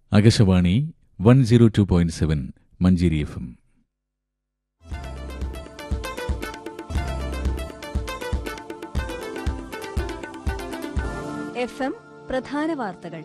Akashvani one zero two point seven Manjeri F M F M പ്രധാന വാർത്തകൾ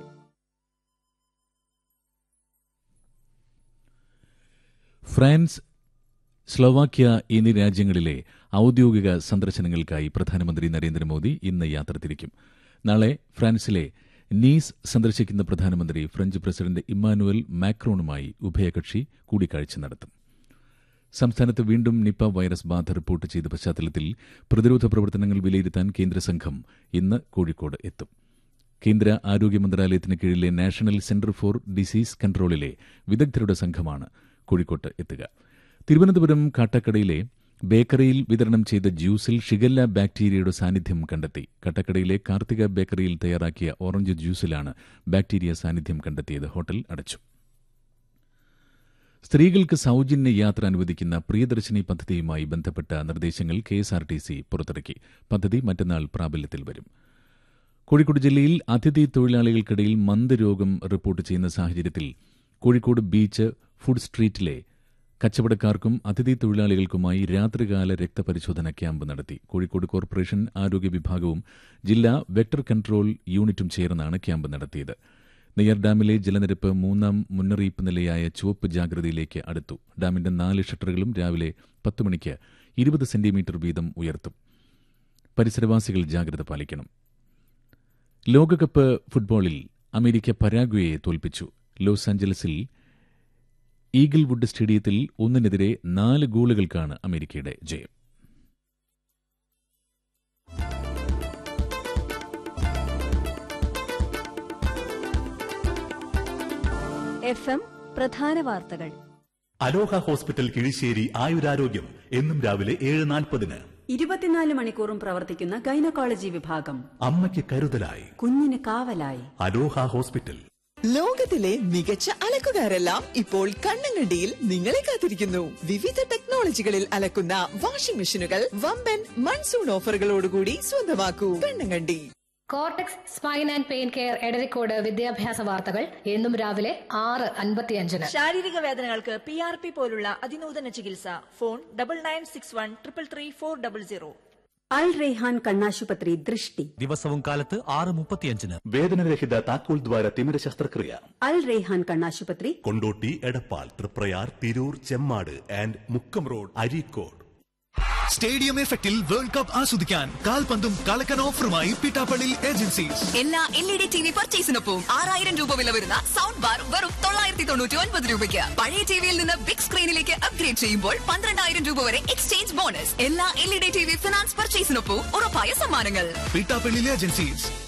France Slovakia എന്നീ രാജ്യങ്ങളിലെ ഔദ്യോഗിക സന്ദർശനങ്ങൾക്കായി പ്രധാനമന്ത്രി നരേന്ദ്രമോദി ഇന്ന് യാത്ര തിരിക്കും നാളെ ഫ്രാൻസിലെ നീസ് സന്ദർശിക്കുന്ന പ്രധാനമന്ത്രി ഫ്രഞ്ച് പ്രസിഡന്റ് ഇമ്മാനുവൽ മാക്രോണുമായി ഉഭയകക്ഷി കൂടിക്കാഴ്ച നടത്തും സംസ്ഥാനത്ത് വീണ്ടും നിപ്പ വൈറസ് ബാധ റിപ്പോർട്ട് ചെയ്ത പശ്ചാത്തലത്തിൽ പ്രതിരോധ പ്രവർത്തനങ്ങൾ വിലയിരുത്താൻ കേന്ദ്ര സംഘം ഇന്ന് കോഴിക്കോട് എത്തും കേന്ദ്ര ആരോഗ്യ മന്ത്രാലയത്തിന് കീഴിലെ നാഷണൽ സെന്റർ ഫോർ ഡിസീസ് കൺട്രോളിലെ വിദഗ്ധരുടെ സംഘമാണ് കോഴിക്കോട്ട് എത്തുക തിരുവനന്തപുരം കാട്ടക്കടയിലെ ബേക്കറിയിൽ വിതരണം ചെയ്ത ജ്യൂസിൽ ഷിഗല്ല ബാക്ടീരിയയുടെ സാന്നിധ്യം കണ്ടെത്തി കട്ടക്കടയിലെ കാർത്തിക ബേക്കറിയിൽ തയ്യാറാക്കിയ ഓറഞ്ച് ജ്യൂസിലാണ് ബാക്ടീരിയ സാന്നിധ്യം കണ്ടെത്തിയത് ഹോട്ടൽ അടച്ചു സ്ത്രീകൾക്ക് സൌജന്യ യാത്ര അനുവദിക്കുന്ന പ്രിയദർശിനി പദ്ധതിയുമായി ബന്ധപ്പെട്ട നിർദ്ദേശങ്ങൾ കെഎസ്ആർടിസി പുറത്തിറക്കി പദ്ധതി മറ്റന്നാൾ പ്രാബല്യത്തിൽ വരും കോഴിക്കോട് ജില്ലയിൽ അതിഥി തൊഴിലാളികൾക്കിടയിൽ മന്ദരോഗം റിപ്പോർട്ട് ചെയ്യുന്ന സാഹചര്യത്തിൽ കോഴിക്കോട് ബീച്ച് ഫുഡ് സ്ട്രീറ്റിലെ കച്ചവടക്കാർക്കും അതിഥി തൊഴിലാളികൾക്കുമായി രാത്രികാല രക്തപരിശോധന ക്യാമ്പ് നടത്തി കോഴിക്കോട് കോർപ്പറേഷൻ ആരോഗ്യ വിഭാഗവും ജില്ലാ വെക്ടർ കൺട്രോൾ യൂണിറ്റും ചേർന്നാണ് ക്യാമ്പ് നടത്തിയത് നെയ്യാർ ഡാമിലെ ജലനിരപ്പ് മൂന്നാം മുന്നറിയിപ്പ് നിലയായ ചുവപ്പ് ജാഗ്രതയിലേക്ക് അടുത്തു ഡാമിന്റെ നാല് ഷട്ടറുകളും രാവിലെ പത്ത് മണിക്ക് ഇരുപത് സെന്റിമീറ്റർ വീതം ഉയർത്തും പരിസരവാസികൾ ജാഗ്രത പാലിക്കണം ലോകകപ്പ് ഫുട്ബോളിൽ അമേരിക്ക പരാഗ്വയെ തോൽപ്പിച്ചു ലോസ് ആഞ്ചലസിൽ ഈഗിൾവുഡ് സ്റ്റേഡിയത്തിൽ ഒന്നിനെതിരെ നാല് ഗോളുകൾക്കാണ് അമേരിക്കയുടെ ജയം എഫ് എം പ്രധാന വാർത്തകൾ അലോഹ ഹോസ്പിറ്റൽ കിഴിശ്ശേരി ആയുരാരോഗ്യം എന്നും രാവിലെ ഏഴ് നാൽപ്പതിന് ഇരുപത്തിനാല് മണിക്കൂറും പ്രവർത്തിക്കുന്ന ഗൈനക്കോളജി വിഭാഗം അമ്മയ്ക്ക് കരുതലായി കുഞ്ഞിന് കാവലായി അലോഹ ഹോസ്പിറ്റൽ ലോകത്തിലെ മികച്ച അലക്കുകാരെല്ലാം ഇപ്പോൾ കണ്ണങ്കണ്ടിയിൽ നിങ്ങളെ കാത്തിരിക്കുന്നു വിവിധ ടെക്നോളജികളിൽ അലക്കുന്ന വാഷിംഗ് മെഷീനുകൾ വമ്പൻ മൺസൂൺ ഓഫറുകളോടുകൂടി സ്വന്തമാക്കൂ Kannankandi cortex spine and pain care Edarikode വിദ്യാഭ്യാസ വാർത്തകൾ എന്നും രാവിലെ ആറ് അൻപത്തിയഞ്ചിന് ശാരീരിക വേദനകൾക്ക് പി ആർ പി പോലുള്ള അതിനൂതന ചികിത്സ phone double nine six one triple three four double zero Al Raihan കണ്ണാശുപത്രി ദൃഷ്ടി ദിവസവും കാലത്ത് ആറ് മുപ്പത്തിയഞ്ചിന് വേദനരഹിത താക്കോൽ ദ്വാര തിമിര ശസ്ത്രക്രിയ അൽ റെയ്ഹാൻ കണ്ണാശുപത്രി Kondotty Edappal Triprayar Tirur Chemmad and Mukkam road Areekode stadium എഫക്റ്റിൽ വേൾഡ് കപ്പ് ആസ്വദിക്കാൻ കാൽപന്തും കളക്കൻ ഓഫറുമായി പിട്ടാപ്പള്ളി ഏജൻസീസ് എല്ലാ L E D T V പർച്ചേസിനൊപ്പം ആറായിരം രൂപ വില വരുന്ന സൗണ്ട് ബാർ വെറും തൊള്ളായിരത്തി തൊണ്ണൂറ്റി ഒൻപത് രൂപയ്ക്ക് പഴയ ടിവിയിൽ നിന്ന് ബിഗ് സ്ക്രീനിലേക്ക് അപ്ഗ്രേഡ് ചെയ്യുമ്പോൾ പന്ത്രണ്ടായിരം രൂപ വരെ എക്സ്ചേഞ്ച് ബോണസ് എല്ലാ L E D T V finance പർച്ചേസിനൊപ്പം ഉറപ്പായ സമ്മാനങ്ങൾ പിട്ടാപ്പള്ളി ഏജൻസീസ്